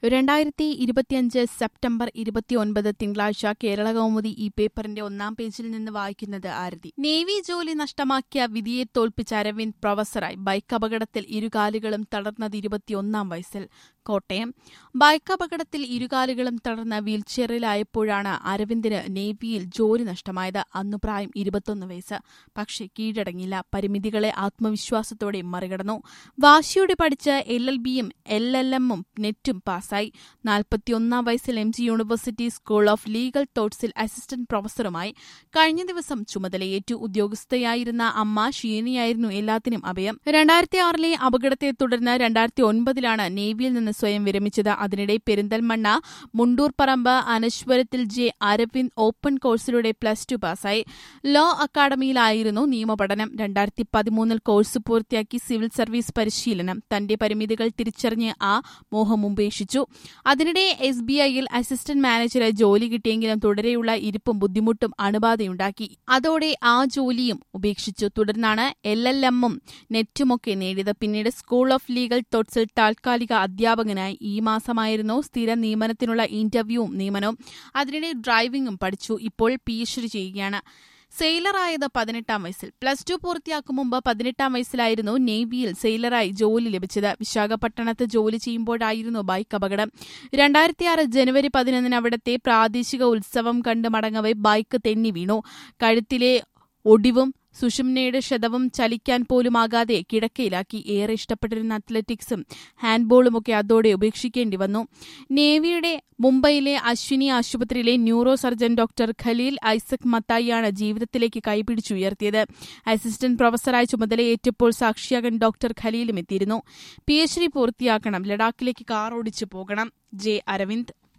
രണ്ടായിരത്തി ഇരുപത്തിയഞ്ച് സെപ്റ്റംബർ ഇരുപത്തിയൊൻപത് തിങ്കളാഴ്ച കേരള കൗമുദി ഈ പേപ്പറിന്റെ ഒന്നാം പേജിൽ നിന്ന് വായിക്കുന്നത് ആരതി നേവി ജോലി നഷ്ടമാക്കിയ വിധിയെ തോൽപ്പിച്ച അരവിന്ദ് പ്രൊഫസറായി ബൈക്ക് അപകടത്തിൽ ഇരുകാലുകളും തളർന്നത് ഇരുപത്തിയൊന്നാം വയസ്സിൽ കോട്ടയം ബൈക്ക് അപകടത്തിൽ ഇരുകാലുകളും തളർന്ന വീൽചെയറിലായപ്പോഴാണ് അരവിന്ദിന് നേവിയിൽ ജോലി നഷ്ടമായത് അന്നു പ്രായം ഇരുപത്തൊന്ന് വയസ്സ് പക്ഷേ കീഴടങ്ങില്ല പരിമിതികളെ ആത്മവിശ്വാസത്തോടെ മറികടന്നു വാശിയോടെ പഠിച്ച് എൽ എൽ ബിയും എൽ എൽ എമ്മും നെറ്റും പാസായി നാൽപ്പത്തിയൊന്നാം വയസ്സിൽ M G university school of legal തോട്ട്സിൽ അസിസ്റ്റന്റ് പ്രൊഫസറുമായി കഴിഞ്ഞ ദിവസം ചുമതലയേറ്റു ഉദ്യോഗസ്ഥയായിരുന്ന അമ്മ ഷീനിയായിരുന്നു എല്ലാത്തിനും അഭയം രണ്ടായിരത്തി ആറിലെ അപകടത്തെ തുടർന്ന് രണ്ടായിരത്തി ഒൻപതിലാണ് നേവിയിൽ നിന്ന് സ്വയം വിരമിച്ചത് അതിനിടെ പെരിന്തൽമണ്ണ മുണ്ടൂർപ്പറമ്പ് അനശ്വരത്തിൽ ജെ അരവിന്ദ് ഓപ്പൺ കോഴ്സിലൂടെ പ്ലസ് ടു പാസായി ലോ അക്കാദമിയിലായിരുന്നു നിയമപഠനം രണ്ടായിരത്തി പതിമൂന്നിൽ കോഴ്സ് പൂർത്തിയാക്കി സിവിൽ സർവീസ് പരിശീലനം തന്റെ പരിമിതികൾ തിരിച്ചറിഞ്ഞ് ആ മോഹം ഉപേക്ഷിച്ചു അതിനിടെ എസ് ബി ഐയിൽ അസിസ്റ്റന്റ് മാനേജറായി ജോലി കിട്ടിയെങ്കിലും തുടരെയുള്ള ഇരിപ്പും ബുദ്ധിമുട്ടും അണുബാധയുണ്ടാക്കി അതോടെ ആ ജോലിയും ഉപേക്ഷിച്ചു തുടർന്നാണ് എൽ എൽ എമ്മും നെറ്റുമൊക്കെ നേടിയത് പിന്നീട് സ്കൂൾ ഓഫ് ലീഗൽ തോട്ട്സിൽ താൽക്കാലിക അധ്യാപകനായി ഈ മാസമായിരുന്നു സ്ഥിര നിയമനത്തിനുള്ള ഇന്റർവ്യൂവും നിയമനവും അതിനിടെ ഡ്രൈവിംഗും പഠിച്ചു ഇപ്പോൾ പി എച്ച് ഡി ചെയ്യുകയാണ് സെയിലറായത് പതിനെട്ടാം വയസ്സിൽ പ്ലസ് ടു പൂർത്തിയാക്കും മുമ്പ് പതിനെട്ടാം വയസ്സിലായിരുന്നു നേവിയിൽ സെയിലറായി ജോലി ലഭിച്ചത് വിശാഖപട്ടണത്ത് ജോലി ചെയ്യുമ്പോഴായിരുന്നു ബൈക്ക് അപകടം രണ്ടായിരത്തിയാറ് ജനുവരി പതിനൊന്നിന് അവിടത്തെ പ്രാദേശിക ഉത്സവം കണ്ട് മടങ്ങവെ ബൈക്ക് തെന്നി വീണു കഴുത്തിലെ ഒടിവും സുഷുമ്നയുടെ ശതവും ചലിക്കാൻ പോലുമാകാതെ കിടക്കയിലാക്കി ഏറെ ഇഷ്ടപ്പെട്ടിരുന്ന അത്ലറ്റിക്സും ഹാൻഡ്ബോളുമൊക്കെ അതോടെ ഉപേക്ഷിക്കേണ്ടി വന്നു നേവിയുടെ മുംബൈയിലെ അശ്വിനി ആശുപത്രിയിലെ neuro surgeon doctor Khaleel Isaac മത്തായിയാണ് ജീവിതത്തിലേക്ക് കൈപിടിച്ചുയർത്തിയത് അസിസ്റ്റന്റ് പ്രൊഫസറായി ചുമതലയേറ്റപ്പോൾ സാക്ഷിയാകൻ ഡോക്ടർ ഖലീലും എത്തിയിരുന്നു പി എച്ച് ഡി പൂർത്തിയാക്കണം ലഡാക്കിലേക്ക് കാർ ഓടിച്ചു പോകണം ജെ അരവിന്ദ്